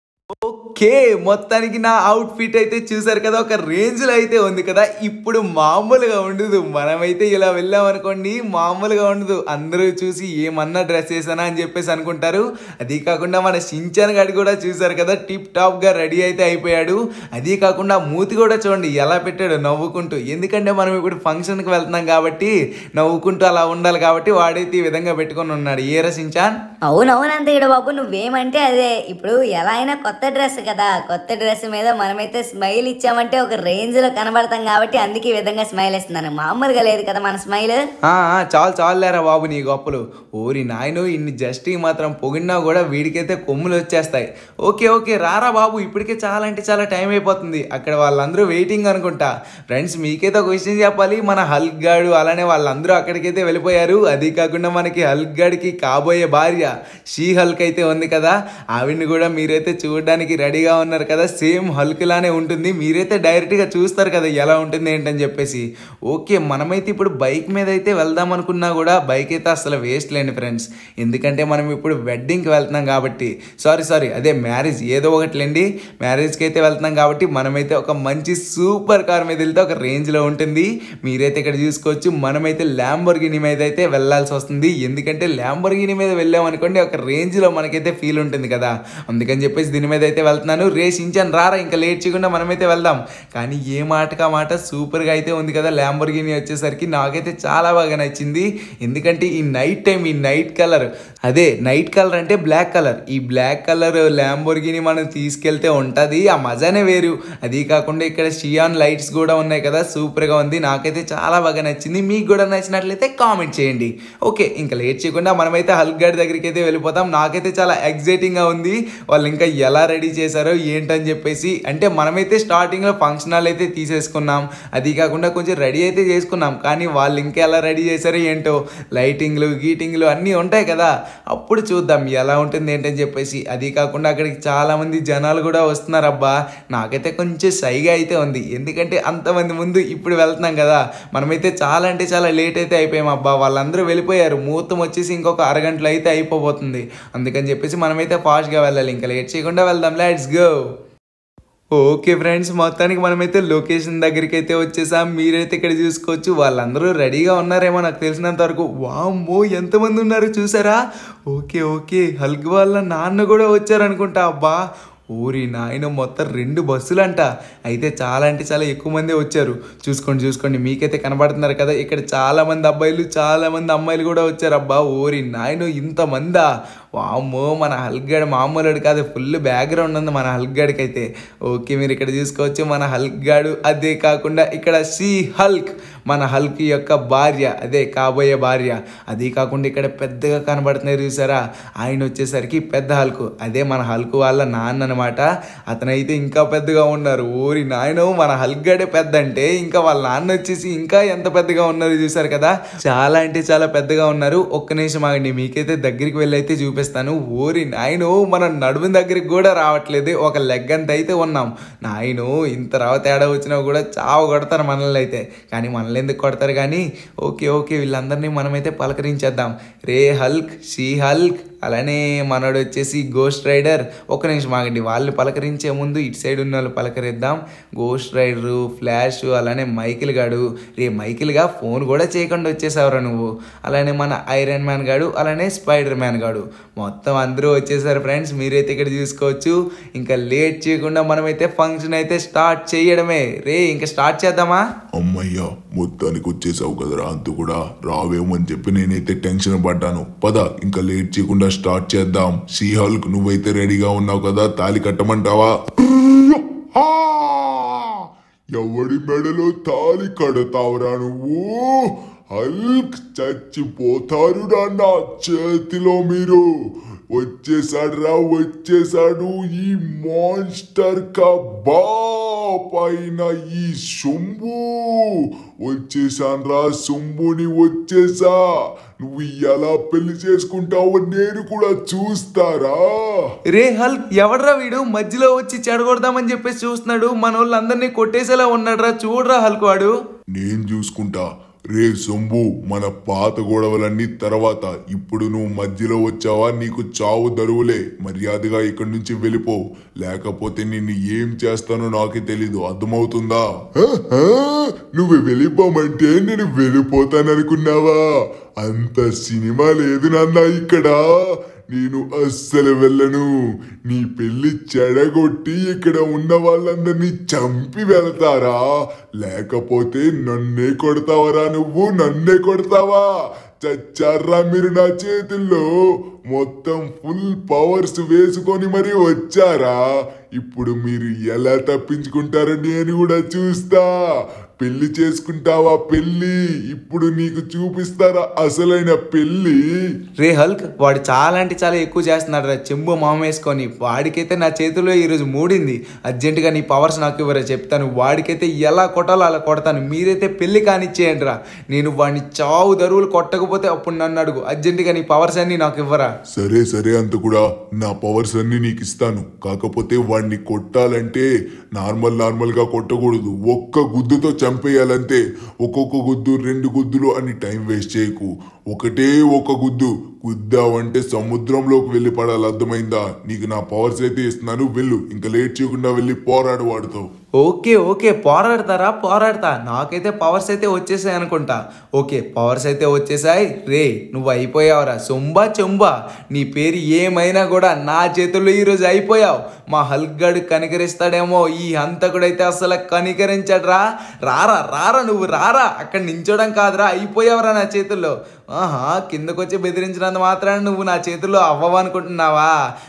ఓకే మొత్తానికి నా అవుట్ ఫిట్ అయితే చూసారు కదా ఒక రేంజ్లో అయితే ఉంది కదా ఇప్పుడు మామూలుగా ఉండదు మనమైతే ఇలా వెళ్ళాం అనుకోండి మామూలుగా ఉండదు అందరూ చూసి ఏమన్నా డ్రెస్ వేసానా అని చెప్పేసి అనుకుంటారు అది కాకుండా మన సించాన్ గడి కూడా చూసారు కదా టిప్ టాప్ గా రెడీ అయితే అయిపోయాడు అది కాకుండా మూతి కూడా చూడండి ఎలా పెట్టాడు నవ్వుకుంటూ ఎందుకంటే మనం ఇప్పుడు ఫంక్షన్కి వెళ్తున్నాం కాబట్టి నవ్వుకుంటూ అలా ఉండాలి కాబట్టి వాడైతే ఈ విధంగా పెట్టుకొని ఉన్నాడు ఏరా సించాన్ అవునవును అంతేడు బాబు నువ్వేమంటే అదే ఇప్పుడు ఎలా అయినా కొత్త డ్రెస్ కదా కొత్త డ్రెస్ మీద మనమైతే స్మైల్ ఇచ్చామంటే ఒక రేంజ్ లో కనబడతాం కాబట్టి అందుకే ఈ విధంగా స్మైల్ ఇస్తున్నాను మామూలుగా లేదు కదా మన స్మైల్ ఆ, ఆ, చాలు చాలు లేరా బాబు నీ గొప్పలు ఓరి నాయను ఇన్ని జస్ట్ ఈ మాత్రం పొగిడినా కూడా వీడికైతే కొమ్ములు వచ్చేస్తాయి ఓకే ఓకే రారా బాబు ఇప్పటికే చాలా అంటే చాలా టైం అయిపోతుంది అక్కడ వాళ్ళందరూ వెయిటింగ్ అనుకుంటా ఫ్రెండ్స్ మీకైతే ఒక విషయం చెప్పాలి మన హల్క్ గాడు అలానే వాళ్ళందరూ అక్కడికైతే వెళ్ళిపోయారు అది కాకుండా మనకి హల్క్ గాడికి కాబోయే భార్య షీ హల్క్ అయితే ఉంది కదా ఆవిడ్ని కూడా మీరైతే చూడడానికి రెడీ రెడీగా ఉన్నారు కదా సేమ్ హల్క్ లానే ఉంటుంది మీరైతే డైరెక్ట్గా చూస్తారు కదా ఎలా ఉంటుంది ఏంటని చెప్పేసి ఓకే మనమైతే ఇప్పుడు బైక్ మీద అయితే వెళ్దాం అనుకున్నా కూడా బైక్ అయితే అసలు వేస్ట్ లేండి ఫ్రెండ్స్ ఎందుకంటే మనం ఇప్పుడు వెడ్డింగ్కి వెళ్తున్నాం కాబట్టి సారీ సారీ అదే మ్యారేజ్ ఏదో ఒకటిలేండి మ్యారేజ్కి అయితే వెళ్తున్నాం కాబట్టి మనమైతే ఒక మంచి సూపర్ కార్ మీద వెళ్తే ఒక రేంజ్లో ఉంటుంది మీరైతే ఇక్కడ చూసుకోవచ్చు మనమైతే ల్యాంబర్గిని మీద అయితే వెళ్ళాల్సి వస్తుంది ఎందుకంటే ల్యాంబర్గిని మీద వెళ్ళామనుకోండి ఒక రేంజ్లో మనకైతే ఫీల్ ఉంటుంది కదా అందుకని చెప్పేసి దీని మీద అయితే వెళ్తున్నాను రేసించాను రారా ఇంకా లేట్ చేయకుండా మనమైతే వెళ్దాం కానీ ఏ మాటకా మాట సూపర్గా అయితే ఉంది కదా ల్యాంబర్గిని వచ్చేసరికి నాకైతే చాలా బాగా నచ్చింది ఎందుకంటే ఈ నైట్ టైం ఈ నైట్ కలర్ అదే నైట్ కలర్ అంటే బ్లాక్ కలర్ ఈ బ్లాక్ కలర్ ల్యాంబోర్గిని మనం తీసుకెళ్తే ఉంటుంది ఆ మజానే వేరు అది కాకుండా ఇక్కడ షియాన్ లైట్స్ కూడా ఉన్నాయి కదా సూపర్గా ఉంది నాకైతే చాలా బాగా నచ్చింది మీకు కూడా నచ్చినట్లయితే కామెంట్ చేయండి ఓకే ఇంకా లేట్ చేయకుండా మనమైతే హల్క్ గారి దగ్గరికి అయితే వెళ్ళిపోతాం నాకైతే చాలా ఎగ్జైటింగ్గా ఉంది వాళ్ళు ఇంకా ఎలా రెడీ చేశారో ఏంటని చెప్పేసి అంటే మనమైతే స్టార్టింగ్లో ఫంక్షన్ హాల్ అయితే తీసేసుకున్నాం అది కాకుండా కొంచెం రెడీ అయితే చేసుకున్నాం కానీ వాళ్ళు ఇంకా ఎలా రెడీ చేశారో ఏంటో లైటింగ్లు గీటింగ్లు అన్నీ ఉంటాయి కదా అప్పుడు చూద్దాం ఎలా ఉంటుంది ఏంటని చెప్పేసి అది కాకుండా అక్కడికి చాలామంది జనాలు కూడా వస్తున్నారు అబ్బా నాకైతే కొంచెం సైగా అయితే ఉంది ఎందుకంటే అంతమంది ముందు ఇప్పుడు వెళ్తున్నాం కదా మనమైతే చాలా అంటే చాలా లేట్ అయితే అయిపోయాం అబ్బా వాళ్ళందరూ వెళ్ళిపోయారు ముహూర్తం వచ్చేసి ఇంకొక అరగంటలో అయితే అయిపోబోతుంది అందుకని చెప్పేసి మనమైతే ఫాస్ట్గా వెళ్ళాలి ఇంకా లేట్ చేయకుండా వెళ్దాం లెట్స్ గో ఓకే ఫ్రెండ్స్ మొత్తానికి మనమైతే లొకేషన్ దగ్గరికి అయితే వచ్చేసాం మీరైతే ఇక్కడ చూసుకోవచ్చు వాళ్ళందరూ రెడీగా ఉన్నారేమో నాకు తెలిసినంత వరకు వామ్మో ఎంతమంది ఉన్నారు చూసారా ఓకే ఓకే హల్క్ వాళ్ళ నాన్న కూడా వచ్చారనుకుంటా అబ్బా ఊరి నాయన మొత్తం రెండు బస్సులంట అయితే చాలా అంటే చాలా ఎక్కువ మందే వచ్చారు చూసుకోండి చూసుకోండి మీకైతే కనబడుతున్నారు కదా ఇక్కడ చాలా మంది అబ్బాయిలు చాలా మంది అమ్మాయిలు కూడా వచ్చారు అబ్బా ఊరి నాయన ఇంతమందా వామ్మో మన హల్క్గాడ్ మామూలుడు కాదు ఫుల్ బ్యాక్గ్రౌండ్ ఉంది మన హల్క్గాడికి అయితే ఓకే మీరు ఇక్కడ చూసుకోవచ్చు మన హల్క్గాడు అదే కాకుండా ఇక్కడ సి హల్క్ మన హల్క్ యొక్క భార్య అదే కాబోయే భార్య అది కాకుండా ఇక్కడ పెద్దగా కనబడుతున్నాయి చూసారా ఆయన వచ్చేసరికి పెద్ద హల్క్ అదే మన హల్క్ వాళ్ళ నాన్న అనమాట అతనైతే ఇంకా పెద్దగా ఉన్నారు ఊరి నాయన మన హల్క్ గడే పెద్ద అంటే ఇంకా వాళ్ళ నాన్న వచ్చేసి ఇంకా ఎంత పెద్దగా ఉన్నారు చూసారు కదా చాలా అంటే చాలా పెద్దగా ఉన్నారు ఒక్క నిమిషం ఆగండి మీకైతే దగ్గరికి వెళ్ళి అయితే చూపిస్తాను ఊరి నాయను మన నడుము దగ్గరికి కూడా రావట్లేదు ఒక లెగ్ అంత అయితే ఉన్నాం నాయను ఇంత రావ తేడా వచ్చినా కూడా చావు కొడతారు మనల్ని అయితే కానీ మనల్ని ఎందుకు కొడతారు కానీ ఓకే ఓకే వీళ్ళందరినీ మనమైతే పలకరించేద్దాం రే హల్క్ షీ హల్క్ అలానే మనోడు వచ్చేసి గోస్ట్ రైడర్ ఒక నిమిషం ఆగండి వాళ్ళు పలకరించే ముందు ఇటు సైడ్ ఉన్న వాళ్ళు పలకరిద్దాం గోస్ట్ రైడరు ఫ్లాష్ అలానే మైకిల్ గాడు రే మైకిల్ గా ఫోన్ కూడా చేయకుండా వచ్చేసావురా నువ్వు అలానే మన ఐరన్ మ్యాన్ గాడు అలానే స్పైడర్ మ్యాన్ గాడు మొత్తం అందరూ వచ్చేసారు ఫ్రెండ్స్ మీరైతే ఇక్కడ చూసుకోవచ్చు ఇంకా లేట్ చేయకుండా మనమైతే ఫంక్షన్ అయితే స్టార్ట్ చేయడమే రే ఇంకా స్టార్ట్ చేద్దామా అమ్మయ్యా మొత్తానికి వచ్చేసావు కదరా అంతు కూడా రావేమని చెప్పి నేనైతే టెన్షన్ పడ్డాను పద ఇంకా లేట్ చేయకుండా స్టార్ట్ చేద్దాం సీ హల్క్ నువ్వైతే రెడీగా ఉన్నావు కదా తాలి కట్టమంటావా ఆ! ఎవడి మెడలో తాలి కడతావురా నువ్వు హల్క్ చచ్చిపోతారు నా చేతిలో మీరు వచ్చేసాడు రా వచ్చేసాడు ఈ మాన్స్టర్ కబ్బా పైన ఈ శంభు వచ్చేసాను రా శంభుని వచ్చేసా నువ్వు ఎలా పెళ్లి చేసుకుంటావో నేను కూడా చూస్తారా రే హల్క్ ఎవడ్రా వీడు మధ్యలో వచ్చి చెడగొడదామని చెప్పేసి చూస్తున్నాడు మన వాళ్ళందరినీ కొట్టేసేలా ఉన్నాడురా చూడరా హల్క్ వాడు నేను చూసుకుంటా రే సొంబు మన పాత గొడవలన్నీ తర్వాత ఇప్పుడు నువ్వు మధ్యలో వచ్చావా నీకు చావు దరువులే మర్యాదగా ఇక్కడి నుంచి వెళ్ళిపో లేకపోతే నిన్ను ఏం చేస్తానో నాకే తెలీదు అర్థమవుతుందా హ, హ, నువ్వు వెళ్ళిపోమంటే నేను వెళ్ళిపోతాననుకున్నావా అంత సినిమా లేదు నాన్న ఇక్కడ నేను అస్సలు వెళ్ళను నీ పెళ్లి చెడగొట్టి ఇక్కడ ఉన్న వాళ్ళందరినీ చంపి వెళ్తారా లేకపోతే నన్నే కొడతావరా నువ్వు నన్నే కొడతావా చచ్చారా మీరు నా చేతుల్లో మొత్తం ఫుల్ పవర్స్ వేసుకొని మరి వచ్చారా ఇప్పుడు మీరు ఎలా తప్పించుకుంటారో నేను కూడా చూస్తా పెళ్లి చేసుకుంటావా పెళ్లి ఇప్పుడు నీకు చూపిస్తారా అసలైన పెళ్లి రే హల్క్ వాడు చాలా అంటే చాలా ఎక్కువ చేస్తున్నాడు రా చెంబు మామ వేసుకొని వాడికైతే నా చేతిలో ఈరోజు మూడింది అర్జెంటుగా నీ పవర్స్ నాకు ఇవ్వరా చెప్తాను వాడికైతే ఎలా కొట్టాలో అలా కొడతాను మీరైతే పెళ్లి కానిచ్చేయండి రా నేను వాడిని చావు దరువులు కొట్టకపోతే అప్పుడు నన్ను అడుగు అర్జెంటుగా నీ పవర్స్ అన్ని నాకు ఇవ్వరా సరే సరే అంత కూడా నా పవర్స్ అన్ని నీకు ఇస్తాను కాకపోతే వాడిని కొట్టాలంటే నార్మల్ నార్మల్ గా కొట్టకూడదు ఒక్క గుద్దుతో చంపేయాలంతే ఒక్కొక్క గుద్దు రెండు గుద్దులు అని టైం వేస్ట్ చేయకు ఒకటే ఒక గుద్దు గుద్దావంటే సముద్రంలోకి వెళ్ళి పడాలి అర్థమైందా నీకు నా పవర్స్ అయితే ఇస్తున్నాను వెళ్ళు ఇంకా లేట్ చేయకుండా వెళ్ళి పోరాడు వాడితో ఓకే ఓకే పోరాడతారా పోరాడతా నాకైతే పవర్స్ అయితే వచ్చేసాయి అనుకుంటా ఓకే పవర్స్ అయితే వచ్చేసాయి రే నువ్వు అయిపోయావురా సొంబా చెంబా నీ పేరు ఏమైనా కూడా నా చేతుల్లో ఈరోజు అయిపోయావు మా హల్గడు కనికరిస్తాడేమో ఈ హంతకుడైతే అసలు కనికరించడ్రా రారా రారా నువ్వు రారా అక్కడ నించోడం కాదురా అయిపోయావురా నా చేతుల్లో ఆహా కిందకొచ్చి బెదిరించినంత మాత్రాన నువ్వు నా చేతుల్లో అవ్వవనుకుంటున్నావా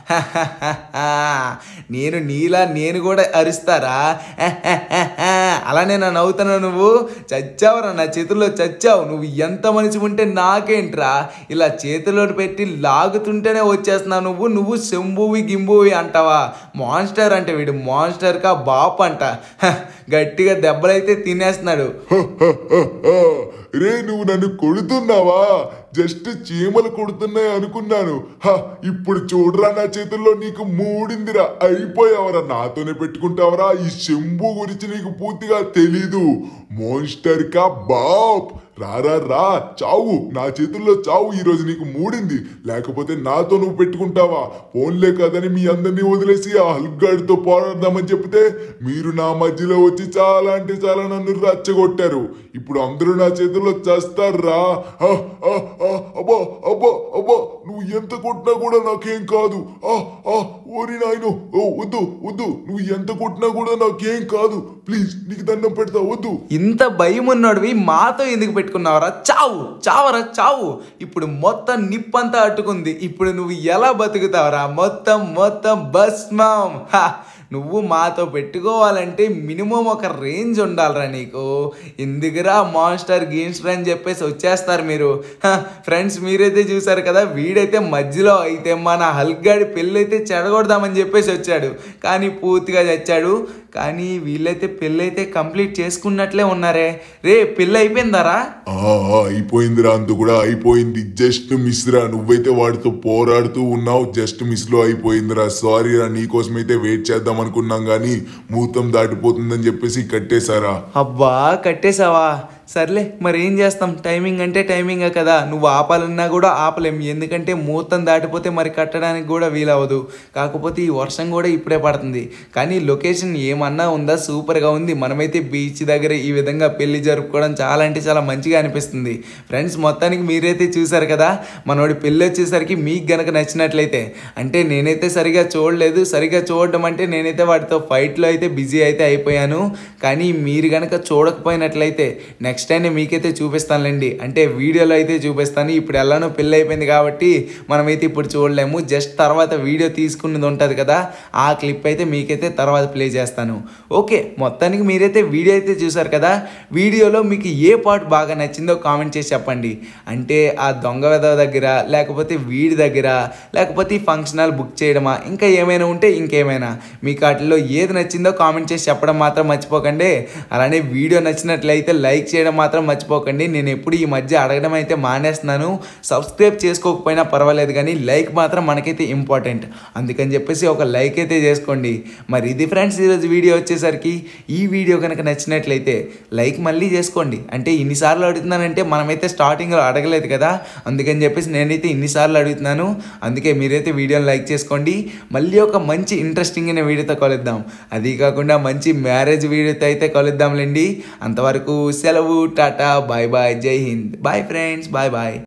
నేను నీలా నేను కూడా అరుస్తారా అలానే నా నవ్వుతున్నావు నువ్వు చచ్చావురా నా చేతుల్లో చచ్చావు నువ్వు ఎంత మనిషి ఉంటే నాకేంట్రా ఇలా చేతిలో పెట్టి లాగుతుంటేనే వచ్చేస్తున్నావు నువ్వు నువ్వు శంభువి గింబువి అంటావా మాన్స్టర్ అంటే వీడు మాన్స్టర్ కా బాప్ అంట హ, గట్టిగా దెబ్బలైతే తినేస్తున్నాడు రే నువ్వు నన్ను కొడుతున్నావా జస్ట్ చీమలు కొడుతున్నాయి అనుకున్నాను హ ఇప్పుడు చూడరా నా చేతుల్లో నీకు మూడిందిరా అయిపోయావరా నాతోనే పెట్టుకుంటావరా ఈ శంభు గురించి నీకు పూర్తిగా తెలీదు మోన్స్టర్ కా బాప్ రారా రా చావు నా చేతుల్లో చావు ఈ రోజు నీకు మూడింది లేకపోతే నాతో నువ్వు పెట్టుకుంటావా ఫోన్లే కదని మీ అందరినీ వదిలేసి ఆ హల్గాడితో పోరాడదామని చెప్తే మీరు నా మధ్యలో వచ్చి చాలా అంటే చాలా నన్ను రచ్చగొట్టారు ఇప్పుడు అందరూ నా చేతుల్లో చేస్తారా అబ్బా అబ్బా అబ్బా నువ్వు ఎంత కొట్టినా కూడా నాకేం కాదు ఆ, ఆ, ఓరి నాయను ఓ వద్దు వద్దు నువ్వు ఎంత కొట్టినా కూడా నాకేం కాదు ప్లీజ్ నీకు దండం పెడతా వద్దు ఇంత భయం ఉన్నోడివి మాతో ఎందుకు పెట్టుకున్నావురా చావు చావరా చావు ఇప్పుడు మొత్తం నిప్పంతా అట్టుకుంది ఇప్పుడు నువ్వు ఎలా బతుకుతావురా మొత్తం మొత్తం భస్మం హా నువ్వు మాతో పెట్టుకోవాలంటే మినిమం ఒక రేంజ్ ఉండాలిరా నీకు ఎందుకురా మాన్స్టర్ గీన్స్టర్ అని చెప్పేసి వచ్చేస్తారు మీరు ఫ్రెండ్స్ మీరైతే చూసారు కదా వీడైతే మధ్యలో అయితే మన హల్గాడి పెళ్ళైతే చెడగొడదామని చెప్పేసి వచ్చాడు కానీ పూర్తిగా చచ్చాడు కానీ వీళ్ళైతే పెళ్ళైతే కంప్లీట్ చేసుకున్నట్లే ఉన్నారే రే పెళ్ళి అయిపోయిందారా ఆ, ఆ, అయిపోయిందిరా అంత కూడా అయిపోయింది జస్ట్ మిస్ రా నువ్వైతే వాడితో పోరాడుతూ ఉన్నావు జస్ట్ మిస్ లో అయిపోయిందిరా సారీ రా నీకోసం అయితే వెయిట్ చేద్దాం అనుకున్నాం కానీ ముహూర్తం దాటిపోతుందని చెప్పేసి కట్టేశారా అబ్బా కట్టేశావా సర్లే మరి ఏం చేస్తాం టైమింగ్ అంటే టైమింగే కదా నువ్వు ఆపాలన్నా కూడా ఆపలేం ఎందుకంటే ముహూర్తం దాటిపోతే మరి కట్టడానికి కూడా వీలవదు కాకపోతే ఈ వర్షం కూడా ఇప్పుడే పడుతుంది కానీ లొకేషన్ ఏమన్నా ఉందా సూపర్గా ఉంది మనమైతే బీచ్ దగ్గర ఈ విధంగా పెళ్లి జరుపుకోవడం చాలా అంటే చాలా మంచిగా అనిపిస్తుంది ఫ్రెండ్స్ మొత్తానికి మీరైతే చూసారు కదా మనోడి పెళ్ళి వచ్చేసరికి మీకు గనక నచ్చినట్లయితే అంటే నేనైతే సరిగా చూడలేదు సరిగా చూడడం అంటే నేనైతే వాటితో ఫైట్లో అయితే బిజీ అయితే అయిపోయాను కానీ మీరు గనక చూడకపోయినట్లయితే నెక్స్ట్ టైం నేను మీకైతే చూపిస్తానులేండి అంటే వీడియోలో అయితే చూపిస్తాను ఇప్పుడు ఎలానో పెళ్ళి అయిపోయింది కాబట్టి మనమైతే ఇప్పుడు చూడలేము జస్ట్ తర్వాత వీడియో తీసుకున్నది ఉంటుంది కదా ఆ క్లిప్ అయితే మీకైతే తర్వాత ప్లే చేస్తాను ఓకే మొత్తానికి మీరైతే వీడియో అయితే చూసారు కదా వీడియోలో మీకు ఏ పార్ట్ బాగా నచ్చిందో కామెంట్ చేసి చెప్పండి అంటే ఆ దొంగ వెదవ దగ్గర లేకపోతే వీడి దగ్గర లేకపోతే ఈ ఫంక్షన్ హాల్ బుక్ చేయడమా ఇంకా ఏమైనా ఉంటే ఇంకేమైనా మీకు వాటిలో ఏది నచ్చిందో కామెంట్ చేసి చెప్పడం మాత్రం మర్చిపోకండి అలానే వీడియో నచ్చినట్లయితే లైక్ చేయడం మాత్రం మర్చిపోకండి నేను ఎప్పుడు ఈ మధ్య అడగడం అయితే మానేస్తున్నాను సబ్స్క్రైబ్ చేసుకోకపోయినా పర్వాలేదు కానీ లైక్ మాత్రం మనకైతే ఇంపార్టెంట్ అందుకని చెప్పేసి ఒక లైక్ అయితే చేసుకోండి మరి ఇది ఫ్రెండ్స్ ఈరోజు వీడియో వచ్చేసరికి ఈ వీడియో కనుక నచ్చినట్లయితే లైక్ మళ్ళీ చేసుకోండి అంటే ఇన్నిసార్లు అడుగుతున్నానంటే మనమైతే స్టార్టింగ్లో అడగలేదు కదా అందుకని చెప్పేసి నేనైతే ఇన్నిసార్లు అడుగుతున్నాను అందుకే మీరైతే వీడియోని లైక్ చేసుకోండి మళ్ళీ ఒక మంచి ఇంట్రెస్టింగ్ అయిన వీడియోతో కలుద్దాం అది కాకుండా మంచి మ్యారేజ్ వీడియోతో అయితే కలుద్దాంలేండి అంతవరకు సెలవు టాటా బాయ్ బాయ్ జై Hind bye friends bye bye